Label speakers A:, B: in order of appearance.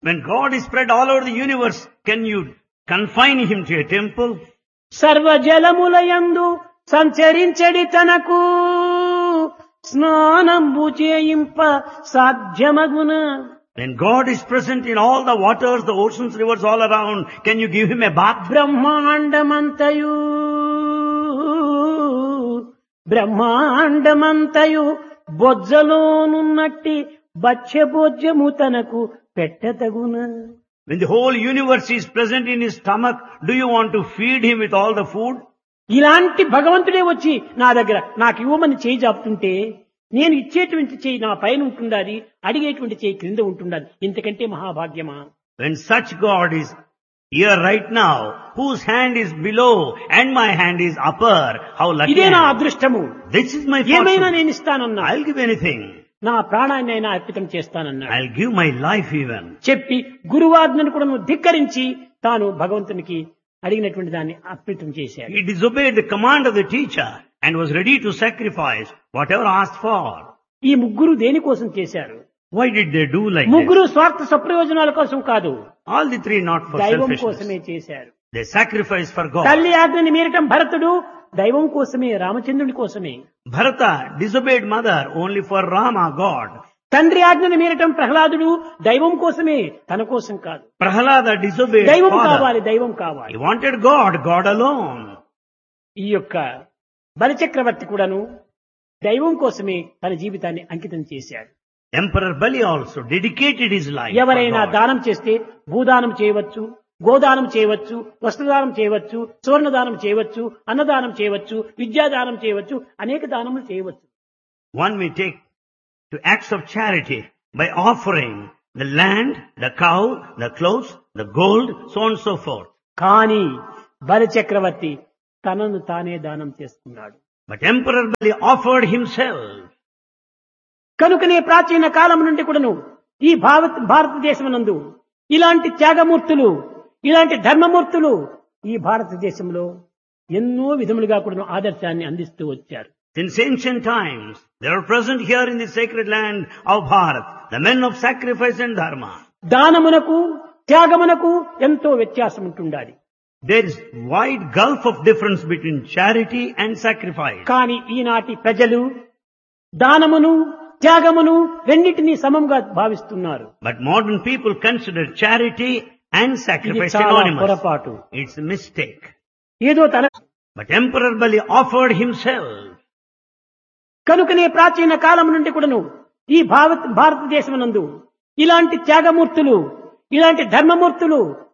A: When God is spread all over the universe, can you confine him to a temple?
B: సర్వజలములయందు సంచరించడి తనకు స్నానంబు చేయింప సాధ్యమగున
A: When God is present in all the waters, the oceans, rivers all around, can you give him a bath?
B: బ్రహ్మాండమంతయు బ్రహ్మాండమంతయు బొజ్జలోనున్నట్టి బచ్చ బొజ్జము తనకు పెట్టతగున
A: When the whole universe is present in his stomach, do you want to feed him with all the food?
B: ఇలాంటి భగవంతుడే వచ్చి నా దగ్గర నాకు ఇవ్వమని చేయి చాపుతుంటే నేను ఇచ్చేటువంటి చేయి నా పైన ఉంటుండాలి అడిగేటువంటి చేయి క్రింద ఉంటుండాలి ఇంతకంటే మహాభాగ్యమా
A: When such God is here right now, whose hand is below and my hand is upper, how lucky
B: ఇదే
A: I
B: నా
A: am.
B: అదృష్టము
A: This is my
B: ఏమైనా
A: fortune.
B: నేను ఇస్తానన్నా
A: I'll give anything.
B: నా ప్రాణాన్ని అయినా అర్పితం చేస్తానన్నా
A: I'll give my life even.
B: చెప్పి గురువాజ్ఞను కూడా నువ్వు ధిక్కరించి తాను భగవంతునికి అడిగినటువంటి దాన్ని అర్పితం చేశాడు
A: He disobeyed the command of the teacher and was ready to sacrifice whatever asked for.
B: ఈ ముగ్గురు దేనికోసం చేశారు
A: Why did they do like this?
B: ముగ్గురు స్వార్థ సప్రయోజనాల కోసం కాదు
A: All the three not for
B: దైవం
A: selfishness.
B: కోసమే చేశారు
A: They sacrifice for God.
B: తల్లి ఆజ్ఞని మీరటం భరతుడు దైవం కోసమే రామచంద్రుని కోసమే
A: Bharata disobeyed mother only for Rama, God.
B: తండ్రి ఆజ్ఞని మీరటం ప్రహ్లాదుడు దైవం కోసమే తన కోసం కాదు
A: Prahalada disobeyed
B: దైవం
A: father.
B: కావాలి దైవం కావాలి
A: He wanted God, God alone.
B: ఈ యొక్క బలిచక్రవర్తి కూడాను దైవం కోసమే తన జీవితాన్ని అంకితం చేశాడు
A: Emperor Bali also dedicated his life. for
B: ఎవరైనా
A: God.
B: దానం చేస్తే భూదానం చేయవచ్చు గోదానం చేయవచ్చు వస్త్రదానం చేయవచ్చు సువర్ణదానం చేయవచ్చు అన్నదానం చేయవచ్చు విద్యాదానం చేయవచ్చు అనేక దానములు చేయవచ్చు
A: One may take to acts of charity by offering the land, the cow, the clothes, the gold, so on and so forth.
B: కానీ బలి చక్రవర్తి తనను తానే దానం చేసుకున్నాడు
A: But Emperor Bali offered himself.
B: కనుకనే ప్రాచీన కాలం నుండి కూడాను ఈ భారత భారతదేశమునందు ఇలాంటి త్యాగమూర్తులు ఇలాంటి ధర్మమూర్తులు ఈ భారతదేశంలో ఎన్నో విధములుగా కూడా ఆదర్శాన్ని అందిస్తూ వచ్చారు
A: Since ancient times, they are present here in the sacred land of Bharat, the men of sacrifice and dharma.
B: దానమునకు త్యాగమునకు ఎంతో వ్యత్యాసం ఉంటుండాలి
A: There is wide gulf of difference between charity and sacrifice.
B: కానీ ఈనాటి ప్రజలు దానమును త్యాగమును రెండింటినీ సమంగా భావిస్తున్నారు
A: But modern people consider charity and
B: ఇది
A: sacrifice
B: చాలా
A: synonymous.
B: పొరపాటు
A: It's a mistake.
B: ఏదో తన
A: But Emperor Bali offered himself.
B: కనుకనే ప్రాచీన కాలం నుండి కూడాను ఈ భారత భారతదేశమునందు ఇలాంటి త్యాగమూర్తులు ఇలాంటి ధర్మమూర్తులు